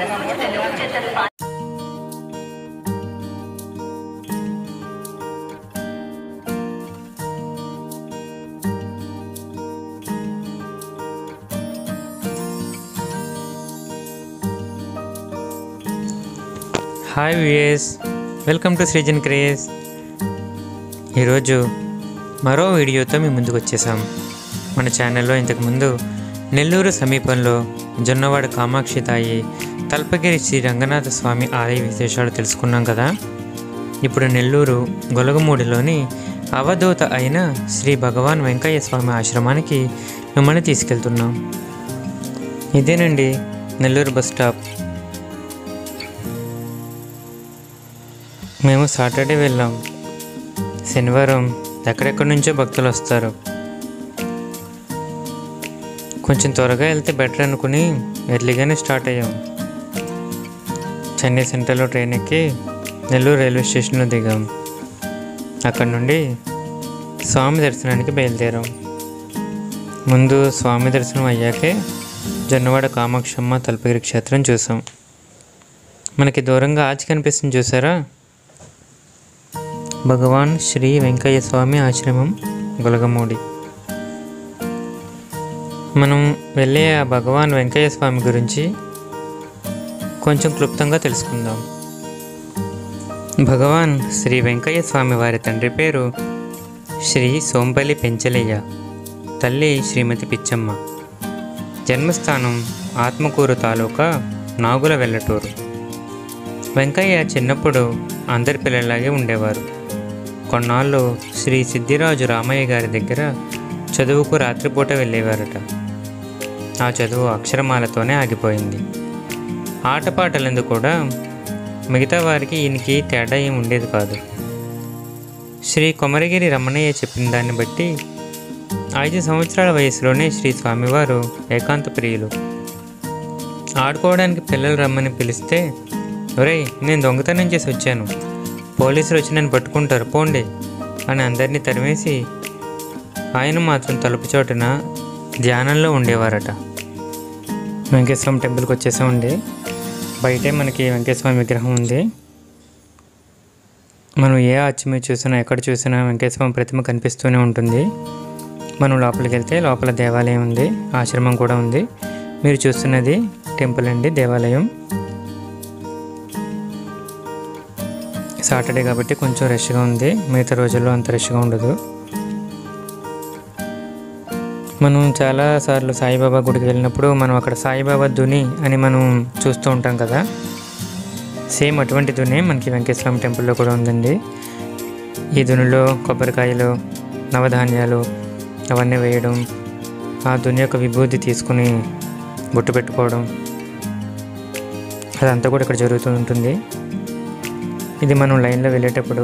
hi విఎస్ welcome to Srujan craze ఈరోజు మరో వీడియోతో మీ ముందుకు వచ్చేసాం మన ఛానల్లో ఇంతకుముందు నెల్లూరు సమీపంలో జొన్నవాడ కామాక్షి తాయి తల్పగిరి శ్రీ రంగనాథ స్వామి ఆలయ విశేషాలు తెలుసుకున్నాం కదా ఇప్పుడు నెల్లూరు గొలగమూడిలోని అవధూత అయిన శ్రీ భగవాన్ వెంకయ్య స్వామి ఆశ్రమానికి మిమ్మల్ని తీసుకెళ్తున్నాం ఇదేనండి నెల్లూరు బస్ స్టాప్ మేము సాటర్డే వెళ్ళాం శనివారం ఎక్కడెక్కడి నుంచో భక్తులు వస్తారు కొంచెం త్వరగా వెళ్తే బెటర్ అనుకుని ఎర్లీగానే స్టార్ట్ అయ్యాం చెన్నై సెంట్రల్లో ట్రైన్ ఎక్కి నెల్లూరు రైల్వే స్టేషన్లో దిగాం అక్కడ నుండి స్వామి దర్శనానికి బయలుదేరాం ముందు స్వామి దర్శనం అయ్యాకే జొన్నవాడ కామాక్షమ్మ తలపగిరి క్షేత్రం చూసాం మనకి దూరంగా ఆచి కనిపిస్తుంది చూసారా భగవాన్ శ్రీ వెంకయ్య స్వామి ఆశ్రమం గొలగమూడి మనం వెళ్ళే ఆ భగవాన్ వెంకయ్య స్వామి గురించి కొంచెం క్లుప్తంగా తెలుసుకుందాం భగవాన్ శ్రీ వెంకయ్య స్వామి వారి తండ్రి పేరు శ్రీ సోంపల్లి పెంచలయ్య తల్లి శ్రీమతి పిచ్చమ్మ జన్మస్థానం ఆత్మకూరు తాలూకా నాగుల వెల్లటూరు వెంకయ్య చిన్నప్పుడు అందరి పిల్లలాగే ఉండేవారు కొన్నాళ్ళు శ్రీ సిద్ధిరాజు రామయ్య గారి దగ్గర చదువుకు రాత్రిపూట వెళ్ళేవారట ఆ చదువు అక్షరమాలతోనే ఆగిపోయింది ఆటపాటలందు కూడా మిగతా వారికి ఈయనకి తేడా ఏం ఉండేది కాదు శ్రీ కొమరగిరి రమణయ్య చెప్పిన దాన్ని బట్టి ఐదు సంవత్సరాల వయసులోనే శ్రీ స్వామివారు ఏకాంత ప్రియులు ఆడుకోవడానికి పిల్లలు రమ్మని పిలిస్తే ఒరేయ్ నేను దొంగతనం చేసి వచ్చాను పోలీసులు వచ్చి నన్ను పట్టుకుంటారు పోండి అని అందరినీ తరిమేసి ఆయన మాత్రం తలుపు చోటున ధ్యానంలో ఉండేవారట వెంకటేశ్వరం టెంపుల్కి వచ్చేసామండి బయటే మనకి వెంకటేశ్వర విగ్రహం ఉంది మనం ఏ ఆర్చి మీద చూసినా ఎక్కడ చూసినా వెంకటేశ్వర ప్రతిమ కనిపిస్తూనే ఉంటుంది మనం లోపలికి వెళ్తే లోపల దేవాలయం ఉంది ఆశ్రమం కూడా ఉంది మీరు చూస్తున్నది టెంపుల్ అండి దేవాలయం సాటర్డే కాబట్టి కొంచెం రష్గా ఉంది మిగతా రోజుల్లో అంత రష్గా ఉండదు మనం చాలాసార్లు సాయిబాబా గుడికి వెళ్ళినప్పుడు మనం అక్కడ సాయిబాబా దుని అని మనం చూస్తూ ఉంటాం కదా సేమ్ అటువంటి దునే మనకి వెంకటేశ్వరం టెంపుల్లో కూడా ఉందండి ఈ దునిలో కొబ్బరికాయలు నవధాన్యాలు అవన్నీ వేయడం ఆ దుని యొక్క విభూతి తీసుకుని బొట్టు పెట్టుకోవడం అదంతా కూడా ఇక్కడ జరుగుతూ ఉంటుంది ఇది మనం లైన్లో వెళ్ళేటప్పుడు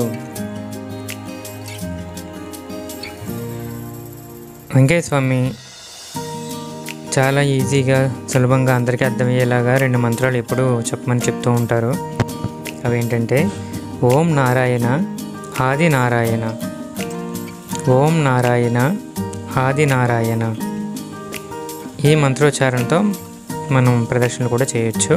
వెంకయ్య స్వామి చాలా ఈజీగా సులభంగా అందరికీ అర్థమయ్యేలాగా రెండు మంత్రాలు ఎప్పుడూ చెప్పమని చెప్తూ ఉంటారు అవేంటంటే ఓం నారాయణ ఆది నారాయణ ఓం నారాయణ ఆది నారాయణ ఈ మంత్రోచ్చారణతో మనం ప్రదర్శనలు కూడా చేయొచ్చు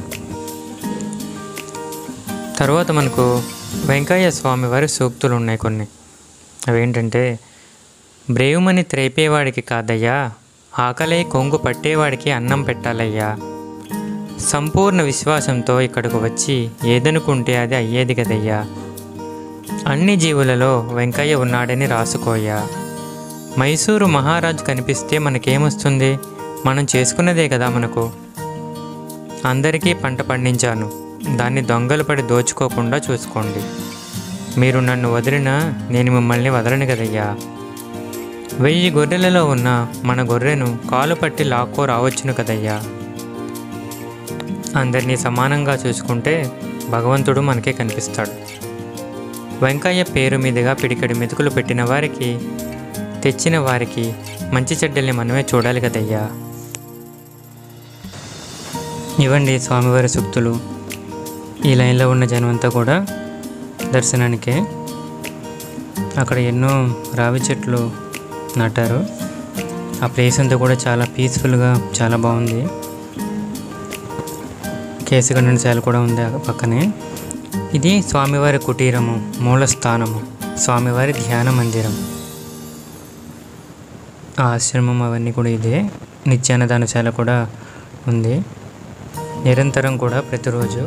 తర్వాత మనకు వెంకయ్య స్వామి వారి సూక్తులు ఉన్నాయి కొన్ని అవేంటంటే బ్రేవుమని త్రేపేవాడికి కాదయ్యా ఆకలే కొంగు పట్టేవాడికి అన్నం పెట్టాలయ్యా సంపూర్ణ విశ్వాసంతో ఇక్కడికి వచ్చి ఏదనుకుంటే అది అయ్యేది కదయ్యా అన్ని జీవులలో వెంకయ్య ఉన్నాడని రాసుకోయ్యా మైసూరు మహారాజు కనిపిస్తే మనకేమొస్తుంది మనం చేసుకున్నదే కదా మనకు అందరికీ పంట పండించాను దాన్ని దొంగలు పడి దోచుకోకుండా చూసుకోండి మీరు నన్ను వదిలినా నేను మిమ్మల్ని వదలను కదయ్యా వెయ్యి గొర్రెలలో ఉన్న మన గొర్రెను కాలు పట్టి లాక్కో రావచ్చును కదయ్యా అందరినీ సమానంగా చూసుకుంటే భగవంతుడు మనకే కనిపిస్తాడు వెంకయ్య పేరు మీదుగా పిడికడి మెతుకులు పెట్టిన వారికి తెచ్చిన వారికి మంచి చెడ్డల్ని మనమే చూడాలి కదయ్యా ఇవ్వండి స్వామివారి సూక్తులు ఈ లైన్లో ఉన్న జనమంతా కూడా దర్శనానికే అక్కడ ఎన్నో రావి చెట్లు నాటారు ఆ ప్లేస్ అంతా కూడా చాలా పీస్ఫుల్గా చాలా బాగుంది కేశగండశాల కూడా ఉంది ఆ పక్కనే ఇది స్వామివారి కుటీరము మూల స్థానము స్వామివారి ధ్యాన మందిరం ఆ ఆశ్రమం అవన్నీ కూడా ఇదే నిత్యాన్నదానశాల కూడా ఉంది నిరంతరం కూడా ప్రతిరోజు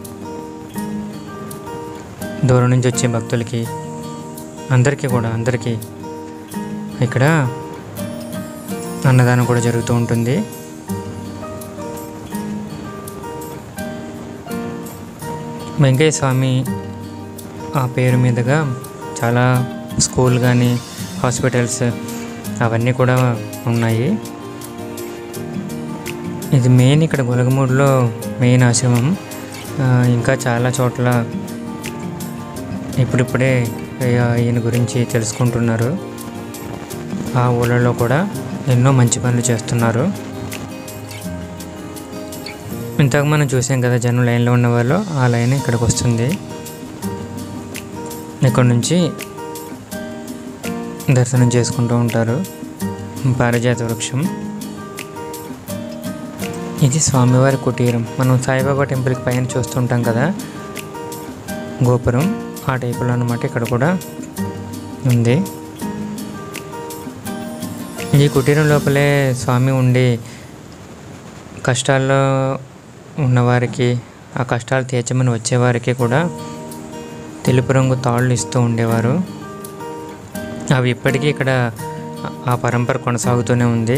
దూరం నుంచి వచ్చే భక్తులకి అందరికీ కూడా అందరికీ ఇక్కడ అన్నదానం కూడా జరుగుతూ ఉంటుంది వెంకయ్య స్వామి ఆ పేరు మీదుగా చాలా స్కూల్ కానీ హాస్పిటల్స్ అవన్నీ కూడా ఉన్నాయి ఇది మెయిన్ ఇక్కడ గొలగమూడిలో మెయిన్ ఆశ్రమం ఆ, ఇంకా చాలా చోట్ల ఇప్పుడిప్పుడే ఈ- ఈయన గురించి తెలుసుకుంటున్నారు ఆ ఊళ్ళలో కూడా ఎన్నో మంచి పనులు చేస్తున్నారు ఇంతకు మనం చూసాం కదా జనం లైన్లో ఉన్న వాళ్ళు ఆ లైన్ ఇక్కడికి వస్తుంది ఇక్కడ నుంచి దర్శనం చేసుకుంటూ ఉంటారు పారిజాత వృక్షం ఇది స్వామివారి కుటీరం మనం సాయిబాబా టెంపుల్కి పైన చూస్తుంటాం కదా గోపురం ఆ టైపులో అనమాట ఇక్కడ కూడా ఉంది ఈ కుటీరం లోపలే స్వామి ఉండి కష్టాల్లో ఉన్నవారికి ఆ కష్టాలు తీర్చమని వచ్చేవారికి కూడా తెలుపు రంగు తాళ్ళు ఇస్తూ ఉండేవారు అవి ఇప్పటికీ ఇక్కడ ఆ పరంపర కొనసాగుతూనే ఉంది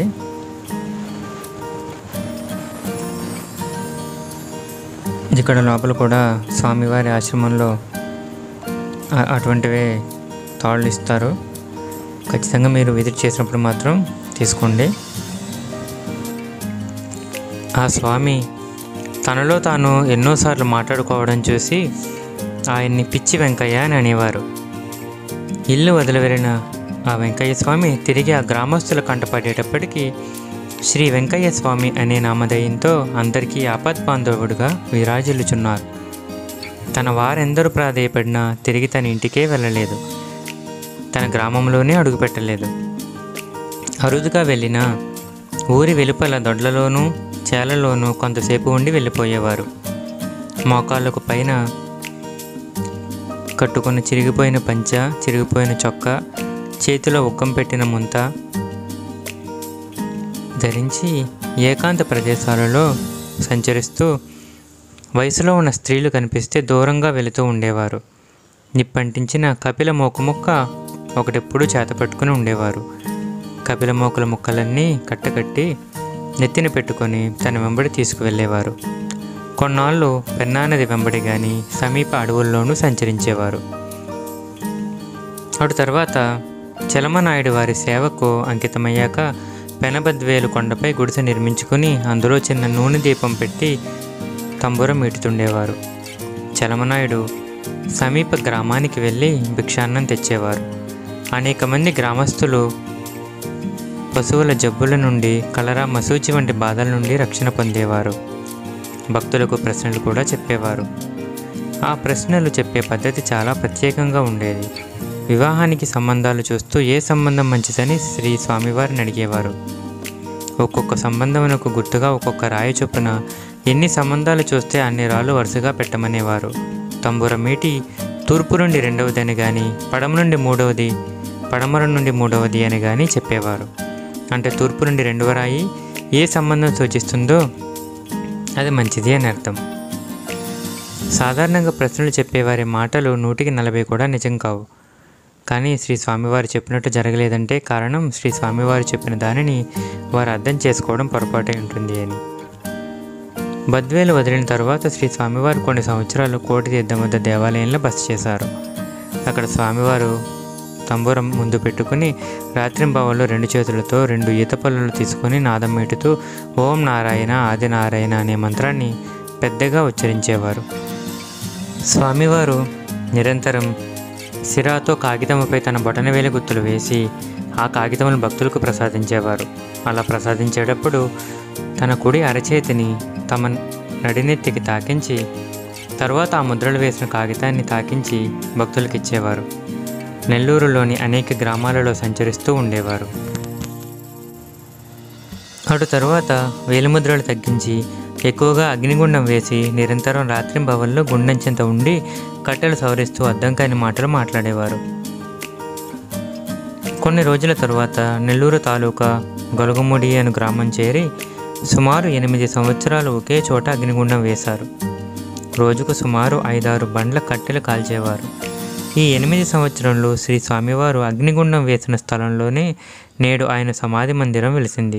ఇక్కడ లోపల కూడా స్వామివారి ఆశ్రమంలో ఆ- అటువంటివే తాళ్ళు ఇస్తారు ఖచ్చితంగా మీరు విజిట్ చేసినప్పుడు మాత్రం తీసుకోండి ఆ స్వామి తనలో తాను ఎన్నోసార్లు మాట్లాడుకోవడం చూసి ఆయన్ని పిచ్చి వెంకయ్య అని అనేవారు ఇల్లు వదిలి వెళ్ళిన ఆ వెంకయ్య స్వామి తిరిగి ఆ గ్రామస్తుల కంటపడేటప్పటికీ శ్రీ వెంకయ్య స్వామి అనే నామధేయంతో అందరికీ ఆపద్బాంధవుడుగా విరాజిల్లుచున్నారు తన వారెందరూ ప్రాధేయపడినా తిరిగి తన ఇంటికే వెళ్ళలేదు తన గ్రామంలోనే అడుగుపెట్టలేదు అరుదుగా వెళ్ళిన ఊరి వెలుపల దొడ్లలోనూ చేలలోనూ కొంతసేపు ఉండి వెళ్ళిపోయేవారు మోకాళ్ళకు పైన కట్టుకున్న చిరిగిపోయిన పంచ చిరిగిపోయిన చొక్కా చేతిలో ఉక్కం పెట్టిన ముంత ధరించి ఏకాంత ప్రదేశాలలో సంచరిస్తూ వయసులో ఉన్న స్త్రీలు కనిపిస్తే దూరంగా వెళుతూ ఉండేవారు నిప్పంటించిన కపిల మోకు ముక్క ఒకటెప్పుడు చేత పట్టుకుని ఉండేవారు కపిల మోకుల ముక్కలన్నీ కట్టకట్టి నెత్తిన పెట్టుకొని తన వెంబడి తీసుకువెళ్ళేవారు కొన్నాళ్ళు పెన్నా నది వెంబడి కానీ సమీప అడవుల్లోనూ సంచరించేవారు అటు తర్వాత చలమనాయుడు వారి సేవకు అంకితమయ్యాక పెనబద్వేలు కొండపై గుడిసె నిర్మించుకుని అందులో చిన్న నూనె దీపం పెట్టి తంబురం మీటుతుండేవారు చలమనాయుడు సమీప గ్రామానికి వెళ్ళి భిక్షాన్నం తెచ్చేవారు అనేక మంది గ్రామస్తులు పశువుల జబ్బుల నుండి కలరా మసూచి వంటి బాధల నుండి రక్షణ పొందేవారు భక్తులకు ప్రశ్నలు కూడా చెప్పేవారు ఆ ప్రశ్నలు చెప్పే పద్ధతి చాలా ప్రత్యేకంగా ఉండేది వివాహానికి సంబంధాలు చూస్తూ ఏ సంబంధం మంచిదని శ్రీ స్వామివారిని అడిగేవారు ఒక్కొక్క సంబంధమునకు గుర్తుగా ఒక్కొక్క రాయి చొప్పున ఎన్ని సంబంధాలు చూస్తే అన్ని రాళ్ళు వరుసగా పెట్టమనేవారు తంబుర మీటి తూర్పు నుండి రెండవదని కానీ పడమ నుండి మూడవది పడమర నుండి మూడవది అని కానీ చెప్పేవారు అంటే తూర్పు నుండి రెండవ రాయి ఏ సంబంధం సూచిస్తుందో అది మంచిది అని అర్థం సాధారణంగా ప్రశ్నలు చెప్పేవారి మాటలు నూటికి నలభై కూడా నిజం కావు కానీ శ్రీ స్వామివారు చెప్పినట్టు జరగలేదంటే కారణం శ్రీ స్వామివారు చెప్పిన దానిని వారు అర్థం చేసుకోవడం పొరపాటే ఉంటుంది అని బద్వేలు వదిలిన తర్వాత శ్రీ స్వామివారు కొన్ని సంవత్సరాలు కోటి తీర్థం వద్ద దేవాలయంలో బస చేశారు అక్కడ స్వామివారు తంబూరం ముందు పెట్టుకుని రాత్రింబావల్లో రెండు చేతులతో రెండు ఈత పళ్ళలు తీసుకొని నాదం మీటుతూ ఓం నారాయణ ఆది నారాయణ అనే మంత్రాన్ని పెద్దగా ఉచ్చరించేవారు స్వామివారు నిరంతరం సిరాతో కాగితముపై తన బొటనవేలి గుర్తులు వేసి ఆ కాగితములను భక్తులకు ప్రసాదించేవారు అలా ప్రసాదించేటప్పుడు తన కుడి అరచేతిని తమ నడినెత్తికి తాకించి తర్వాత ఆ ముద్రలు వేసిన కాగితాన్ని తాకించి భక్తులకు ఇచ్చేవారు నెల్లూరులోని అనేక గ్రామాలలో సంచరిస్తూ ఉండేవారు అటు తరువాత వేలిముద్రలు తగ్గించి ఎక్కువగా అగ్నిగుండం వేసి నిరంతరం రాత్రింబవల్లో గుండంచెంత ఉండి కట్టెలు సవరిస్తూ అద్దం కాని మాటలు మాట్లాడేవారు కొన్ని రోజుల తరువాత నెల్లూరు తాలూకా గొలగముడి అను గ్రామం చేరి సుమారు ఎనిమిది సంవత్సరాలు ఒకే చోట అగ్నిగుండం వేశారు రోజుకు సుమారు ఐదారు బండ్ల కట్టెలు కాల్చేవారు ఈ ఎనిమిది సంవత్సరంలో శ్రీ స్వామివారు అగ్నిగుండం వేసిన స్థలంలోనే నేడు ఆయన సమాధి మందిరం వెలిసింది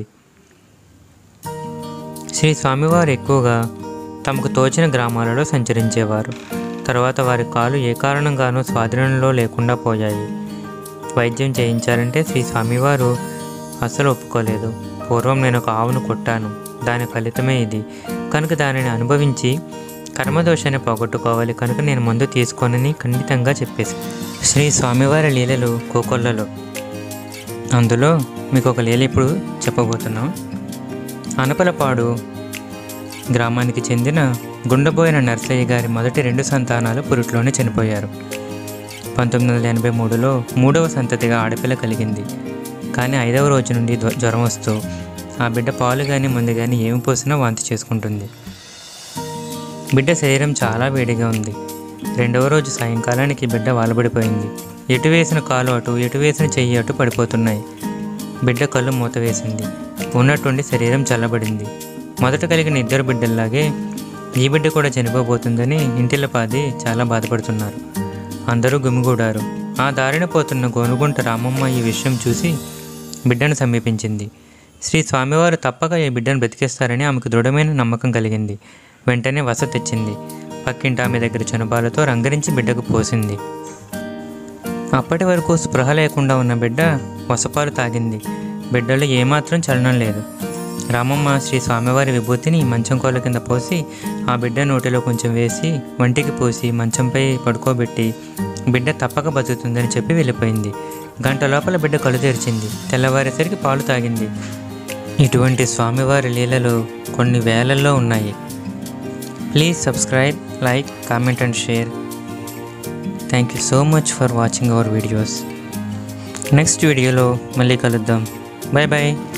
శ్రీ స్వామివారు ఎక్కువగా తమకు తోచిన గ్రామాలలో సంచరించేవారు తర్వాత వారి కాలు ఏ కారణంగానూ స్వాధీనంలో లేకుండా పోయాయి వైద్యం చేయించాలంటే శ్రీ స్వామివారు అస్సలు ఒప్పుకోలేదు పూర్వం నేను ఒక ఆవును కొట్టాను దాని ఫలితమే ఇది కనుక దానిని అనుభవించి కర్మదోషాన్ని పోగొట్టుకోవాలి కనుక నేను మందు తీసుకోనని ఖండితంగా చెప్పేసి శ్రీ స్వామివారి లీలలు కోకొల్లలో అందులో మీకు ఒక లీల ఇప్పుడు చెప్పబోతున్నాం అనపలపాడు గ్రామానికి చెందిన గుండబోయిన నర్సయ్య గారి మొదటి రెండు సంతానాలు పురుట్లోనే చనిపోయారు పంతొమ్మిది వందల ఎనభై మూడులో మూడవ సంతతిగా ఆడపిల్ల కలిగింది కానీ ఐదవ రోజు నుండి జ్వ- జ్వరం వస్తూ ఆ బిడ్డ పాలు కానీ ముందు కానీ ఏమి పోసినా వాంతి చేసుకుంటుంది బిడ్డ శరీరం చాలా వేడిగా ఉంది రెండవ రోజు సాయంకాలానికి బిడ్డ వాలబడిపోయింది ఎటు వేసిన కాలు అటు ఎటు వేసిన చెయ్యి అటు పడిపోతున్నాయి బిడ్డ కళ్ళు మూత వేసింది ఉన్నట్టుండి శరీరం చల్లబడింది మొదట కలిగిన ఇద్దరు బిడ్డల్లాగే ఈ బిడ్డ కూడా చనిపోబోతుందని ఇంటిల్లపాది చాలా బాధపడుతున్నారు అందరూ గుమిగూడారు ఆ దారిన పోతున్న గోనుగుంట రామమ్మ ఈ విషయం చూసి బిడ్డను సమీపించింది శ్రీ స్వామివారు తప్పక ఈ బిడ్డను బ్రతికిస్తారని ఆమెకు దృఢమైన నమ్మకం కలిగింది వెంటనే వస తెచ్చింది పక్కింటి ఆమె దగ్గర చనుబాలతో రంగరించి బిడ్డకు పోసింది అప్పటి వరకు స్పృహ లేకుండా ఉన్న బిడ్డ వసపాలు తాగింది బిడ్డలో ఏమాత్రం చలనం లేదు రామమ్మ శ్రీ స్వామివారి విభూతిని మంచం కోల కింద పోసి ఆ బిడ్డ నోటిలో కొంచెం వేసి వంటికి పోసి మంచంపై పడుకోబెట్టి బిడ్డ తప్పక బతుకుతుందని చెప్పి వెళ్ళిపోయింది గంట లోపల బిడ్డ కళ్ళు తెరిచింది తెల్లవారేసరికి పాలు తాగింది ఇటువంటి స్వామివారి లీలలు కొన్ని వేలల్లో ఉన్నాయి please subscribe like comment and share thank you so much for watching our videos next వీడియోలో మళ్ళీ కలుద్దాం బాయ్ బాయ్